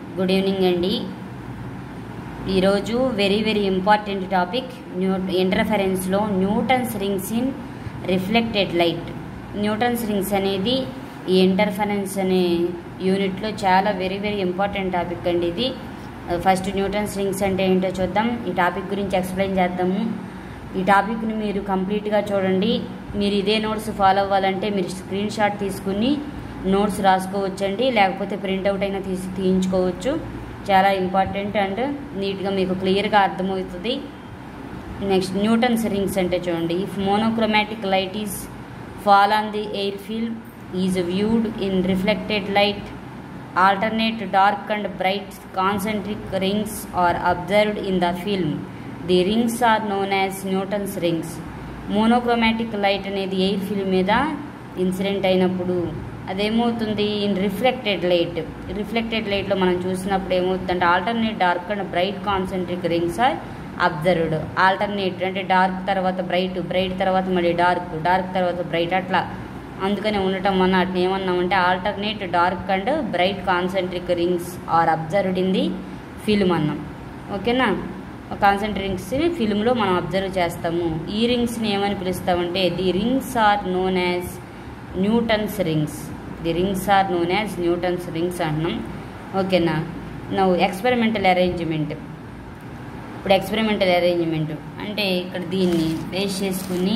Good evening అండి ఈరోజు very very important topic new ఇంటర్ఫరెన్స్లో Newton's rings in reflected light Newton's rings అనేది ఈ ఇంటర్ఫరెన్స్ అనే యూనిట్లో చాలా వెరీ వెరీ ఇంపార్టెంట్ టాపిక్ అండి ఇది ఫస్ట్ న్యూటన్స్ రింగ్స్ అంటే ఏంటో చూద్దాం ఈ టాపిక్ గురించి ఎక్స్ప్లెయిన్ చేద్దాము ఈ టాపిక్ని మీరు కంప్లీట్గా చూడండి మీరు ఇదే నోట్స్ ఫాలో అవ్వాలంటే మీరు స్క్రీన్ షాట్ తీసుకుని నోట్స్ రాసుకోవచ్చండి లేకపోతే ప్రింట్అవుట్ అయినా తీసి తీయించుకోవచ్చు చాలా ఇంపార్టెంట్ అండ్ నీట్గా మీకు క్లియర్గా అర్థమవుతుంది నెక్స్ట్ న్యూటన్స్ రింగ్స్ అంటే చూడండి if monochromatic light is fall on the air field is viewed in reflected light alternate dark and bright concentric rings are observed in the film. The rings are known as Newton's rings. Monochromatic light అనేది air film మీద incident అయినప్పుడు అదేమవుతుంది in reflected light రిఫ్లెక్టెడ్ లైట్లో మనం చూసినప్పుడు ఏమవుతుందంటే alternate dark and bright concentric rings are observed alternate అంటే డార్క్ తర్వాత బ్రైట్ బ్రైట్ తర్వాత మళ్ళీ డార్క్ డార్క్ తర్వాత బ్రైట్ అట్లా అందుకని ఉండటం వల్ల అట్లా ఏమన్నామంటే alternate dark and bright concentric rings are observed in the film అన్నాం ఓకేనా కాన్సెంట్రిక్ రింగ్స్ని ఫిల్మ్లో మనం అబ్జర్వ్ చేస్తాము ఈ రింగ్స్ని ఏమని పిలుస్తామంటే the rings are known as Newton's rings the rings are known as Newton's rings అంటున్నాం ఓకేనా నవ్వు ఎక్స్పెరిమెంటల్ అరేంజ్మెంట్ ఇప్పుడు ఎక్స్పెరిమెంటల్ అరేంజ్మెంట్ అంటే ఇక్కడ దీన్ని బేస్ చేసుకుని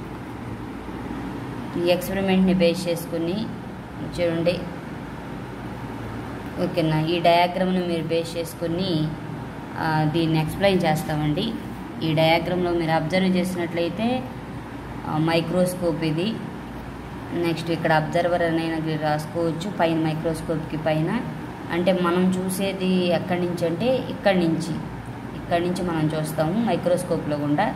ఈ ఎక్స్పెరిమెంట్ని బేస్ చేసుకుని చూడండి ఓకేనా ఈ డయాగ్రామ్ను మీరు బేస్ చేసుకుని దీన్ని ఎక్స్ప్లెయిన్ చేస్తామండి ఈ డయాగ్రామ్లో మీరు అబ్జర్వ్ చేసినట్లయితే మైక్రోస్కోప్ ఇది నెక్స్ట్ ఇక్కడ అబ్జర్వర్ అనేది రాసుకోవచ్చు పైన మైక్రోస్కోప్కి పైన అంటే మనం చూసేది ఎక్కడి నుంచి అంటే ఇక్కడి నుంచి ఇక్కడి నుంచి మనం చూస్తాము మైక్రోస్కోప్లో గుండా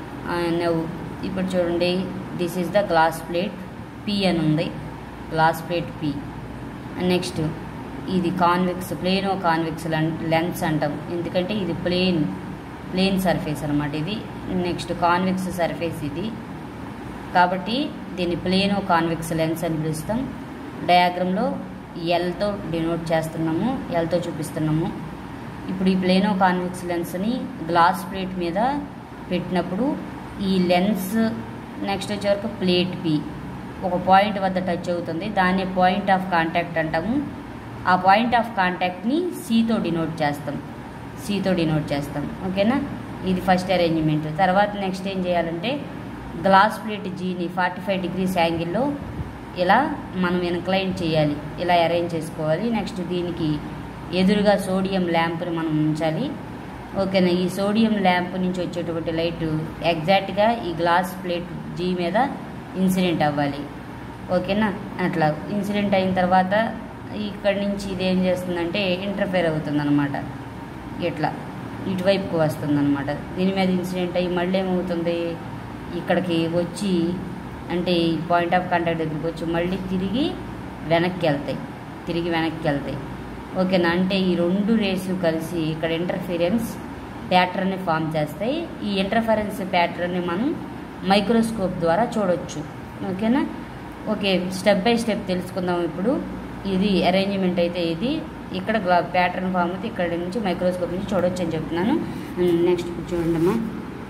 ఇప్పుడు చూడండి this is the glass plate P అని ఉంది గ్లాస్ ప్లేట్ పి నెక్స్ట్ ఇది కాన్వెక్స్ ప్లేనో కాన్వెక్స్ లెన్స్ అంటాం ఎందుకంటే ఇది ప్లేన్ ప్లేన్ సర్ఫేస్ అనమాట ఇది నెక్స్ట్ కాన్వెక్స్ సర్ఫేస్ ఇది కాబట్టి దీన్ని ప్లేనో కాన్వెక్స్ లెన్స్ అని పిలుస్తాం డయాగ్రామ్లో ఎల్తో డినోట్ చేస్తున్నాము ఎల్తో చూపిస్తున్నాము ఇప్పుడు ఈ ప్లేనో కాన్వెక్స్ లెన్స్ని గ్లాస్ ప్లేట్ మీద పెట్టినప్పుడు ఈ లెన్స్ నెక్స్ట్ వచ్చే వరకు ప్లేట్ పి ఒక పాయింట్ వద్ద టచ్ అవుతుంది దాన్ని పాయింట్ ఆఫ్ కాంటాక్ట్ అంటాము ఆ పాయింట్ ఆఫ్ కాంటాక్ట్ని సీతో డినోట్ చేస్తాం సీతో డినోట్ చేస్తాం ఓకేనా ఇది ఫస్ట్ అరేంజ్మెంట్ తర్వాత నెక్స్ట్ ఏం చేయాలంటే గ్లాస్ ప్లేట్ జీని ఫార్టీ ఫైవ్ డిగ్రీస్ యాంగిల్లో ఇలా మనం ఇన్క్లైన్ చేయాలి ఇలా అరేంజ్ చేసుకోవాలి నెక్స్ట్ దీనికి ఎదురుగా సోడియం ల్యాంప్ని మనం ఉంచాలి ఓకేనా ఈ సోడియం ల్యాంప్ నుంచి వచ్చేటువంటి లైట్ ఎగ్జాక్ట్గా ఈ గ్లాస్ ప్లేట్ జీ మీద ఇన్సిడెంట్ అవ్వాలి ఓకేనా అట్లా ఇన్సిడెంట్ అయిన తర్వాత ఇక్కడి నుంచి ఇది ఏం చేస్తుందంటే ఇంటర్ఫేర్ అవుతుంది అనమాట ఇట్లా ఇటువైపుకు వస్తుంది అనమాట దీని మీద ఇన్సిడెంట్ అయ్యి మళ్ళీ ఏమవుతుంది ఇక్కడికి వచ్చి అంటే ఈ పాయింట్ ఆఫ్ కాంటాక్ట్ దగ్గరికి వచ్చి మళ్ళీ తిరిగి వెనక్కి వెళ్తాయి తిరిగి వెనక్కి వెళ్తాయి ఓకేనా అంటే ఈ రెండు రేసు కలిసి ఇక్కడ ఇంటర్ఫీరెన్స్ ప్యాటర్న్ని ఫామ్ చేస్తాయి ఈ ఇంటర్ఫరెన్స్ ప్యాటర్న్ని మనం మైక్రోస్కోప్ ద్వారా చూడొచ్చు ఓకేనా ఓకే స్టెప్ బై స్టెప్ తెలుసుకుందాం ఇప్పుడు ఇది అరేంజ్మెంట్ అయితే ఇది ఇక్కడ ప్యాటర్న్ ఫామ్ అయితే ఇక్కడ నుంచి మైక్రోస్కోప్ నుంచి చూడొచ్చు అని చెప్తున్నాను నెక్స్ట్ చూడండి అమ్మా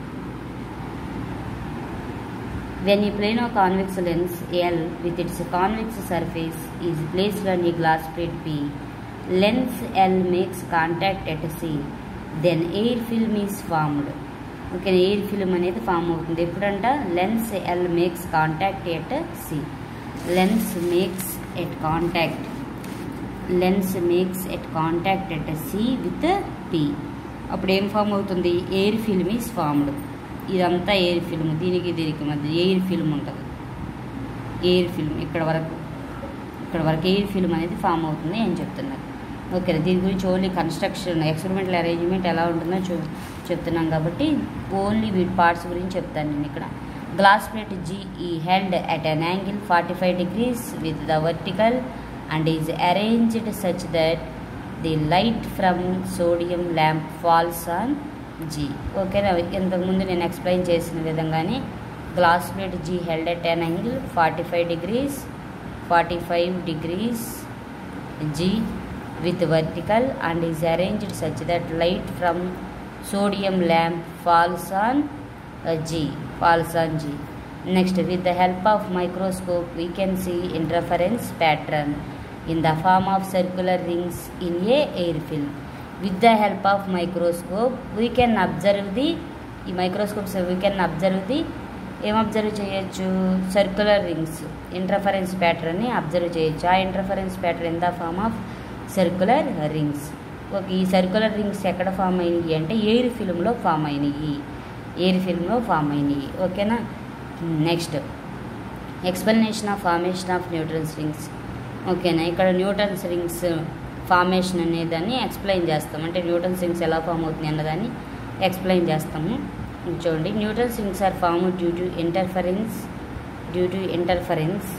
When a plane of convex lens L with its convex surface is placed on a glass plate P, lens L makes contact at C, then air film is formed. Okay air film అనేది form అవుతుంది ఎప్పుడంట lens L makes contact at C lens makes at contact lens makes at contact at C with P అప్పుడు ఏం form అవుతుంది air film is formed ఇదంతా air film దీనికి దీనికి మధ్య ఎయిర్ ఫిల్మ్ ఉంటుంది ఎయిర్ ఫిల్మ్ ఇక్కడ వరకు ఇక్కడ వరకు ఎయిర్ ఫిల్మ్ అనేది ఫామ్ అవుతుంది అని చెప్తున్నారు ఓకే దీని గురించి ఓన్లీ కన్స్ట్రక్షన్ ఎక్స్పెరిమెంటల్ అరేంజ్మెంట్ ఎలా ఉంటుందో చూ చెప్తున్నాం కాబట్టి ఓన్లీ వీటి పార్ట్స్ గురించి చెప్తాను నేను ఇక్కడ గ్లాస్ ప్లేట్ జీ ఈ held at an angle forty five degrees with the vertical and is arranged such that the light from sodium lamp falls on G ఓకేనా ఇంతకుముందు నేను ఎక్స్ప్లెయిన్ చేసిన విధంగానే glass plate G held at an angle forty five degrees forty five degrees G with vertical and is arranged such that light from sodium lamp falls on uh, G falls on G. Next, with the help of microscope, we can see interference pattern in the form of circular rings in a air film. With the help of microscope, we can observe the ఈ microscopes we can observe the ఏం observe చేయొచ్చు circular rings interference ప్యాటర్న్ని observe చేయొచ్చు ఆ interference pattern in the form of circular rings okay ఈ circular rings ఎక్కడ form అయినాయి అంటే ఎయిర్ ఫిల్మ్లో ఫామ్ అయినాయి ఎయిర్ ఫిల్మ్లో ఫామ్ అయినాయి ఓకేనా next explanation of formation of Newton's rings ఓకేనా ఇక్కడ న్యూటన్స్ రింగ్స్ ఫార్మేషన్ అనేదాన్ని ఎక్స్ప్లెయిన్ చేస్తాం అంటే న్యూటన్స్ రింగ్స్ ఎలా ఫామ్ అవుతుంది అన్నదాన్ని ఎక్స్ప్లెయిన్ చేస్తాము చూడండి Newton's rings are form due to interference due to interference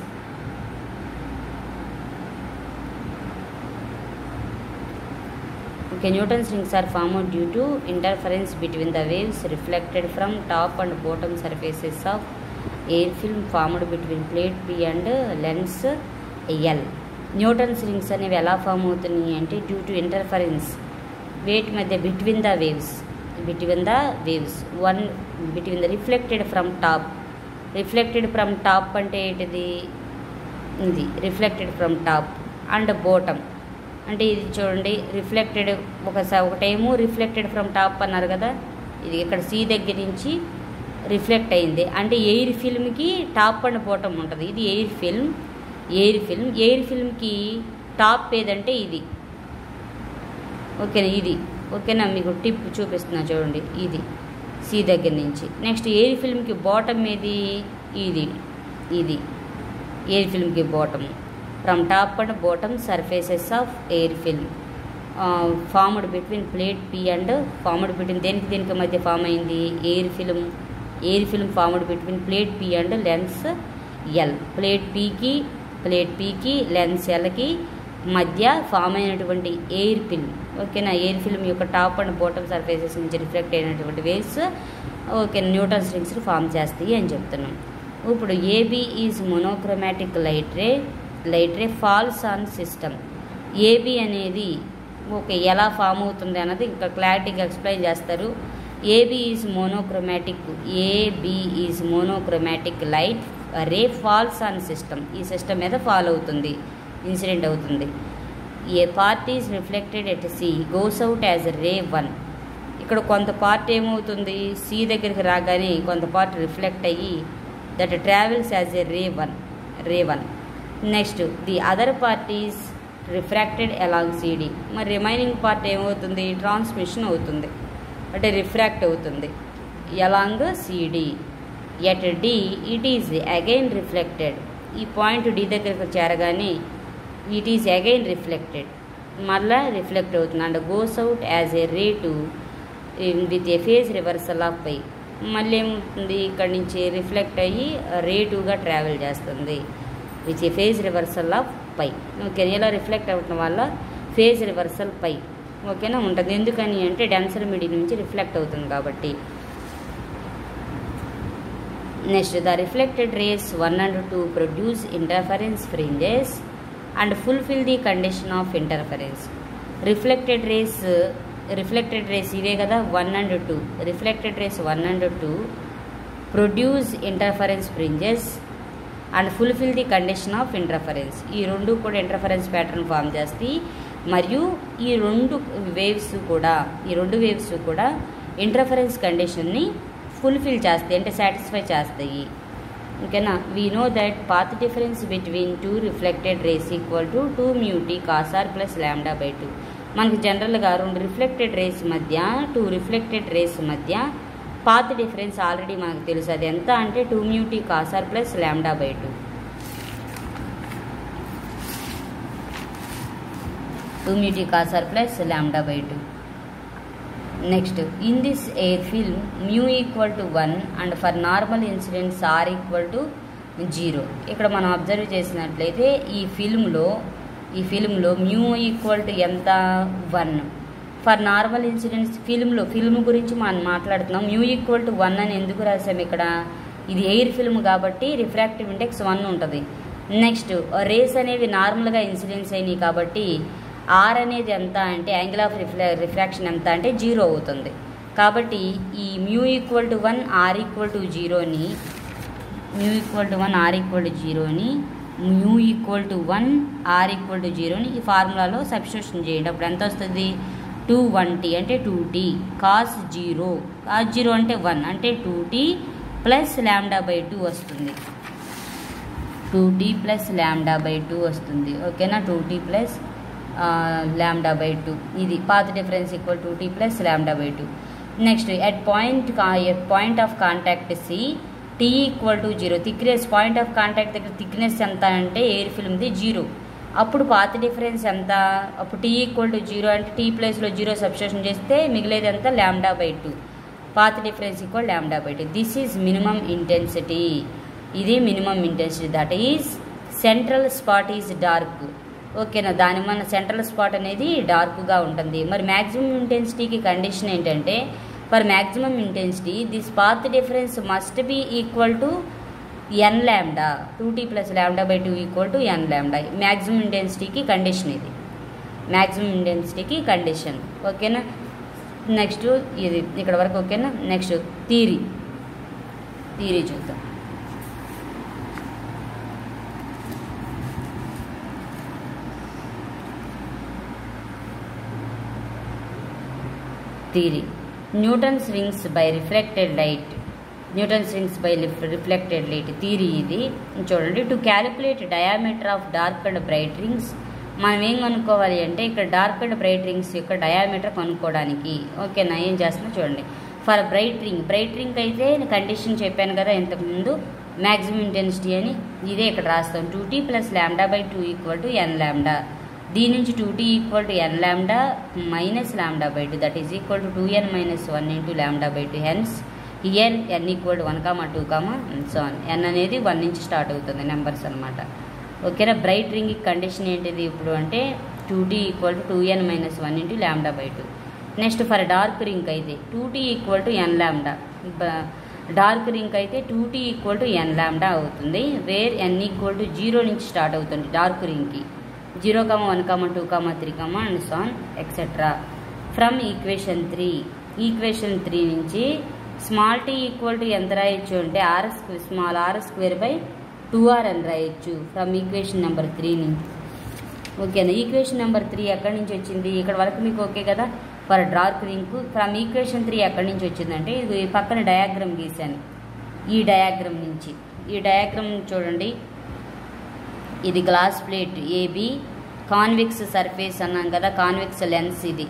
Okay, Newton's rings are formed due to interference between the waves reflected from top and bottom surfaces of air film formed between plate P and lens L. Newton's rings అనేవి ఎలా form అవుతున్నాయి అంటే due to interference వేటి మధ్య between the waves between the waves one between the reflected from top reflected from top అంటే ఏంటిది ఇది reflected from top and bottom అంటే ఇది చూడండి రిఫ్లెక్టెడ్ ఒక ఒకటేమో రిఫ్లెక్టెడ్ ఫ్రమ్ టాప్ అన్నారు కదా ఇది ఇక్కడ సీ దగ్గర నుంచి రిఫ్లెక్ట్ అయింది అంటే ఎయిర్ ఫిల్మ్కి టాప్ అండ్ బాటమ్ ఉంటుంది ఇది air film air film air ఫిల్మ్కి టాప్ ఏదంటే ఇది ఓకేనా ఇది ఓకేనా మీకు టిప్ చూపిస్తున్నా చూడండి ఇది సి దగ్గర నుంచి నెక్స్ట్ ఎయిర్ ఫిల్మ్కి బాటమ్ ఏది ఇది ఇది ఎయిర్ ఫిల్మ్కి bottom from top and bottom surfaces of air film formed between plate P and formed between దేనికి దేనికి మధ్య ఫామ్ అయింది air film air film formed between plate P and lens L plate పీకి plate పీకి lens ఎల్కి మధ్య form అయినటువంటి air film ఓకేనా ఎయిర్ ఫిల్మ్ యొక్క టాప్ అండ్ బాటమ్ సర్ఫేసెస్ నుంచి రిఫ్లెక్ట్ అయినటువంటి waves okay Newton's rings form చేస్తాయి అని చెప్తున్నాం ఇప్పుడు AB is monochromatic light ray light ray falls on system AB అనేది ఓకే ఎలా ఫామ్ అవుతుంది అన్నది ఇంకా క్లారిటీగా ఎక్స్ప్లెయిన్ చేస్తారు AB is monochromatic AB is monochromatic light ray falls on system ఈ సిస్టమ్ మీద ఫాల్ అవుతుంది ఇన్సిడెంట్ అవుతుంది a part is reflected at C goes out as ray one ఇక్కడ కొంత పార్ట్ ఏమవుతుంది సి దగ్గరికి రాగానే కొంత పార్ట్ రిఫ్లెక్ట్ అయ్యి that travels as a ray one ray one next the other part is refracted along CD మరి remaining part ఏమవుతుంది transmission అవుతుంది అంటే రిఫ్రాక్ట్ అవుతుంది along CD at D it is again reflected ఈ పాయింట్ డి దగ్గరకు చేరగానే it is again reflected మళ్ళా reflect అవుతుంది and goes out as a ray two with a phase reversal of pi మళ్ళీ ఏమవుతుంది ఇక్కడి నుంచి రిఫ్లెక్ట్ అయ్యి రేటుగా ట్రావెల్ చేస్తుంది with a phase reversal of pi okay ఇలా రిఫ్లెక్ట్ అవ్వటం వల్ల ఫేజ్ రివర్సల్ పై ఓకేనా ఉంటుంది ఎందుకని అంటే డెన్సర్ మిడి నుంచి రిఫ్లెక్ట్ అవుతుంది కాబట్టి next the reflected rays one and two produce interference fringes and fulfil the condition of interference reflected rays reflected rays ఇవే కదా one and two reflected rays one and two produce interference fringes and fulfil the condition of interference ఈ రెండు కూడా interference pattern form చేస్తాయి మరియు ఈ రెండు waves కూడా ఈ రెండు వేవ్స్ కూడా ఇంటర్ఫరెన్స్ కండిషన్ని ఫుల్ఫిల్ చేస్తాయి అంటే సాటిస్ఫై చేస్తాయి ఓకేనా we know that path difference between two reflected rays equal to two mu t cos r plus lambda by two మనకి జనరల్గా రెండు రిఫ్లెక్టెడ్ రేస్ మధ్య టూ రిఫ్లెక్టెడ్ రేస్ మధ్య పాత్ డిఫరెన్స్ ఆల్రెడీ మనకు తెలుసు అది ఎంత అంటే two mu t cos r plus lambda by two two mu t cos r plus lambda by two next in this air film mu equal to one and for normal incidence r equal to zero ఇక్కడ మనం observe చేసినట్లయితే ఈ ఫిల్మ్లో ఈ ఫిల్మ్లో mu equal to ఎంత one for normal incidence ఫిల్మ్లో film గురించి మనం మాట్లాడుతున్నాం మ్యూ ఈక్వల్ టు వన్ అని ఎందుకు రాసాం ఇక్కడ ఇది ఎయిర్ ఫిల్మ్ కాబట్టి రిఫ్రాక్టివ్ ఇండెక్స్ వన్ ఉంటుంది నెక్స్ట్ రేస్ అనేవి నార్మల్గా ఇన్సిడెంట్స్ అయినాయి కాబట్టి ఆర్ అనేది ఎంత అంటే యాంగిల్ ఆఫ్ రిఫ్లె రిఫ్రాక్షన్ ఎంత అంటే జీరో అవుతుంది కాబట్టి ఈ mu equal to one r equal to జీరోని mu equal to one r equal to జీరోని mu equal to one r equal to జీరోని ఈ ఫార్ములాలో సబ్స్టిట్యూషన్ చేయండి అప్పుడు ఎంత వస్తుంది టూ వన్ టీ అంటే two t cos zero cos zero అంటే వన్ అంటే two t plus lambda by two వస్తుంది two t plus lambda by two వస్తుంది ఓకేనా two t plus lambda by two ఇది path difference equal two t plus lambda by two next at point at point of contact C t equal to zero thickness point of contact దగ్గర thickness ఎంత అంటే air ఫిల్మ్ది zero అప్పుడు పాత difference ఎంత అప్పుడు t equal to zero అంటే t ప్లేస్లో zero substitution చేస్తే మిగిలేది ఎంత lambda by two path difference equal lambda by two this is minimum intensity ఇది minimum intensity that is central spot is dark ఓకేనా దాని మన సెంట్రల్ స్పాట్ అనేది డార్క్గా ఉంటుంది మరి మ్యాక్సిమం ఇంటెన్సిటీకి కండిషన్ ఏంటంటే for maximum intensity this path difference must be equal to n lambda two t plus lambda by two equal to n lambda maximum ఇంటెన్సిటీకి కండిషన్ ఇది మ్యాక్సిమం ఇంటెన్సిటీకి కండిషన్ ఓకేనా నెక్స్ట్ ఇది ఇక్కడ వరకు ఓకేనా నెక్స్ట్ థీరీ థీరీ చూద్దాం theory Newton's rings by reflected light Newton's rings by reflected light theory ఇది చూడండి to calculate diameter of dark and bright rings మనం ఏం కనుక్కోవాలి అంటే ఇక్కడ డార్క్ అండ్ బ్రైట్ రింగ్స్ యొక్క డయామీటర్ కనుక్కోవడానికి ఓకేనా ఏం చేస్తున్నా చూడండి for bright ring bright ring అయితే కండిషన్ చెప్పాను కదా ఇంతకుముందు మ్యాక్సిమం ఇంటెన్సిటీ అని ఇదే ఇక్కడ రాస్తాం two t plus lambda by two equal to n lambda దీని నుంచి two t equal to n lambda minus lambda by two that is equal to two n minus one into lambda by two hence where n equal to one comma two comma so n అనేది one నుంచి start అవుతుంది numbers అనమాట ఓకేనా bright ring condition ఏంటిది ఇప్పుడు అంటే two t equal to two n minus one into lambda by two next for dark ring అయితే two t equal to n lambda dark ring అయితే two t equal to n lambda అవుతుంది where n equal to zero నుంచి start అవుతుంది dark రింగ్కి zero comma one comma two comma three comma and so on etcetera from equation three equation three నుంచి small t equal to ఎంత రాయొచ్చు అంటే r square small r square by two r అని రాయొచ్చు from equation number three నుంచి ఓకేనా equation number three ఎక్కడి నుంచి వచ్చింది ఇక్కడ వరకు మీకు ఓకే కదా for dark ring from equation three ఎక్కడి నుంచి వచ్చిందంటే ఇది పక్కన డయాగ్రామ్ గీశాను ఈ డయాగ్రామ్ నుంచి ఈ డయాగ్రామ్ చూడండి ఇది glass plate AB convex surface అన్నాం కదా కాన్విక్స్ లెన్స్ ఇది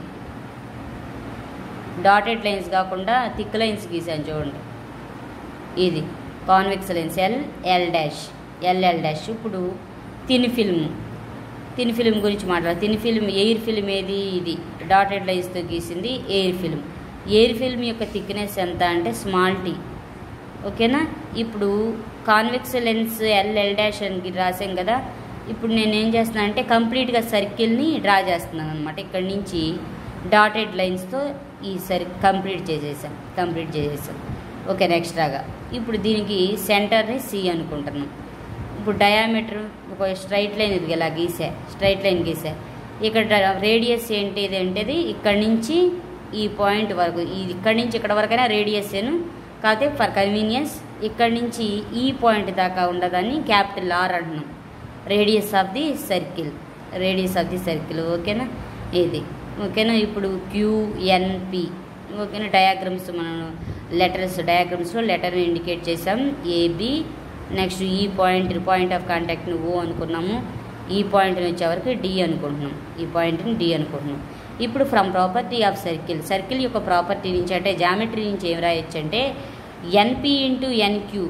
డాటెడ్ లైన్స్ కాకుండా థిక్ లైన్స్ గీసాను చూడండి ఇది convex lens L L dash LL dash ఇప్పుడు తిన్ ఫిల్మ్ తిన్ ఫిల్మ్ గురించి మాట్లాడాలి తిన్ ఫిల్మ్ ఎయిర్ ఫిల్మ్ ఏది ఇది డాటెడ్ లైన్స్తో గీసింది ఎయిర్ ఫిల్మ్ ఎయిర్ ఫిల్మ్ యొక్క థిక్నెస్ ఎంత అంటే స్మాల్ టీ ఓకేనా ఇప్పుడు convex lens L L dash అని రాసాం కదా ఇప్పుడు నేను ఏం చేస్తున్నాను అంటే కంప్లీట్గా సర్కిల్ని డ్రా చేస్తున్నాను అనమాట ఇక్కడ నుంచి డాటెడ్ లైన్స్తో ఈ సర్ కంప్లీట్ చేసేసాం కంప్లీట్ చేసేసాం ఓకే నెక్స్ట్రాగా ఇప్పుడు దీనికి సెంటర్ని సి అనుకుంటున్నాం ఇప్పుడు డయామీటర్ ఒక స్ట్రైట్ లైన్ ఇది ఇలా గీసా స్ట్రైట్ లైన్ గీసా ఇక్కడ రేడియస్ ఏంటి ఇది ఏంటిది ఇక్కడ నుంచి ఈ పాయింట్ వరకు ఇది ఇక్కడ నుంచి ఇక్కడ వరకైనా రేడియస్ ఏను కాకపోతే ఫర్ కన్వీనియన్స్ ఇక్కడ నుంచి ఈ పాయింట్ దాకా ఉండదని క్యాపిటల్ ఆర్ అంటున్నాం radius of the circle radius of the circle ఓకేనా ఇది ఓకేనా ఇప్పుడు క్యూఎన్పి ఓకేనా డయాగ్రామ్స్ మనం లెటర్స్ డయాగ్రామ్స్లో లెటర్ని ఇండికేట్ చేసాం ఏబి నెక్స్ట్ ఈ పాయింట్ పాయింట్ ఆఫ్ కాంటాక్ట్ని ఓ అనుకున్నాము ఈ పాయింట్ని వచ్చే వరకు డి అనుకుంటున్నాం ఈ పాయింట్ని డి అనుకుంటున్నాం ఇప్పుడు from property of circle circle యొక్క ప్రాపర్టీ నుంచి అంటే జామెట్రీ నుంచి ఏం రాయొచ్చు అంటే NP into NQ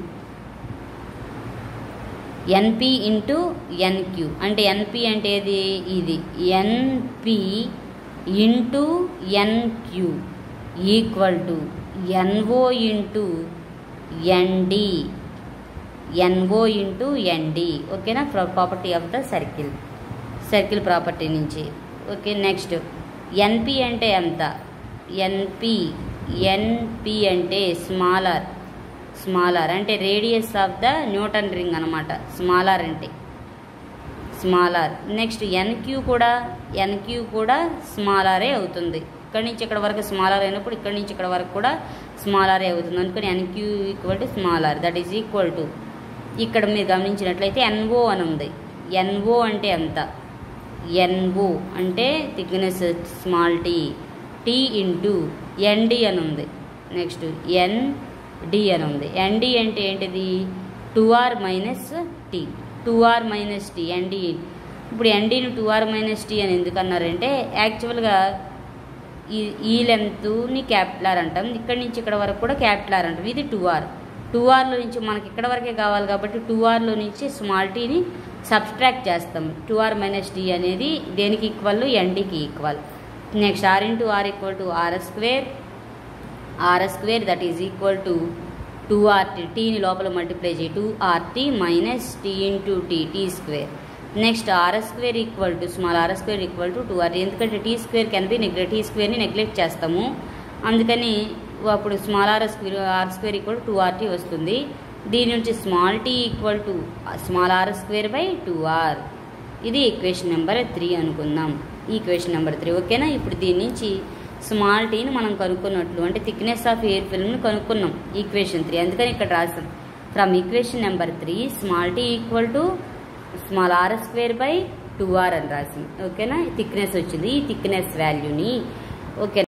NP into NQ అంటే ఎన్పి అంటే ఏది ఇది NP into NQ equal to NO into ND NO into ND ఓకేనా property of the circle circle property నుంచి ఓకే నెక్స్ట్ ఎన్పి అంటే ఎంత ఎన్పి ఎన్పి అంటే స్మాలర్ స్మాలర్ అంటే radius of the Newton ring అనమాట స్మాలర్ అంటే స్మాల్ ఆర్ నెక్స్ట్ ఎన్క్యూ కూడా NQ కూడా స్మాల్ ఆరే అవుతుంది ఇక్కడి నుంచి ఇక్కడ వరకు స్మాల్ ఆర్ అయినప్పుడు ఇక్కడి నుంచి ఇక్కడ వరకు కూడా స్మాల్ ఆరే అవుతుంది అందుకని NQ equal to small r that is equal to ఇక్కడ మీరు గమనించినట్లయితే ఎన్ఓ అని ఉంది ఎన్ఓ అంటే ఎంత ఎన్ఓ అంటే thickness small t t into ND అని ఉంది నెక్స్ట్ ఎన్ డి అని ఉంది ఎన్డి అంటే ఏంటిది two r minus t two r minus t ND ఇప్పుడు ఎన్డీని టూ ఆర్ మైనస్ టీ అని ఎందుకు అన్నారంటే యాక్చువల్గా ఈ ఈ లెంత్ని క్యాపిటల్ అంటాం ఇక్కడి నుంచి ఇక్కడ వరకు కూడా క్యాపిటల్ అంటాం ఇది టూ ఆర్ టూ ఆర్లో నుంచి మనకి ఇక్కడ వరకే కావాలి కాబట్టి టూ ఆర్లో నుంచి స్మాల్ టీని సబ్స్ట్రాక్ట్ చేస్తాం టూ ఆర్ మైనస్ టీ అనేది దేనికి ఈక్వల్ ఎన్డీకి equal next r into r equal to r square r square that is equal to two r t టీని లోపల మల్టిప్లై చేయి two r t minus t into t t square next r square equal to small r square equal to two r ఎందుకంటే t square can be neglect t స్క్వేర్ని neglect చేస్తాము అందుకని అప్పుడు small r square r square equal two r t వస్తుంది దీని నుంచి small t equal to small r square by two r ఇది equation number three అనుకుందాం ఈక్వేషన్ నెంబర్ త్రీ ఓకేనా ఇప్పుడు దీని నుంచి స్మాల్ టీని మనం కనుక్కున్నట్లు అంటే థిక్నెస్ ఆఫ్ ఎయిర్ ఫిల్మ్ని కనుక్కున్నాం ఈక్వేషన్ త్రీ అందుకని ఇక్కడ రాసాం from equation number three small t equal to small r square by two r అని రాసింది ఓకేనా థిక్నెస్ వచ్చింది ఈ థిక్నెస్ వాల్యూని ఓకే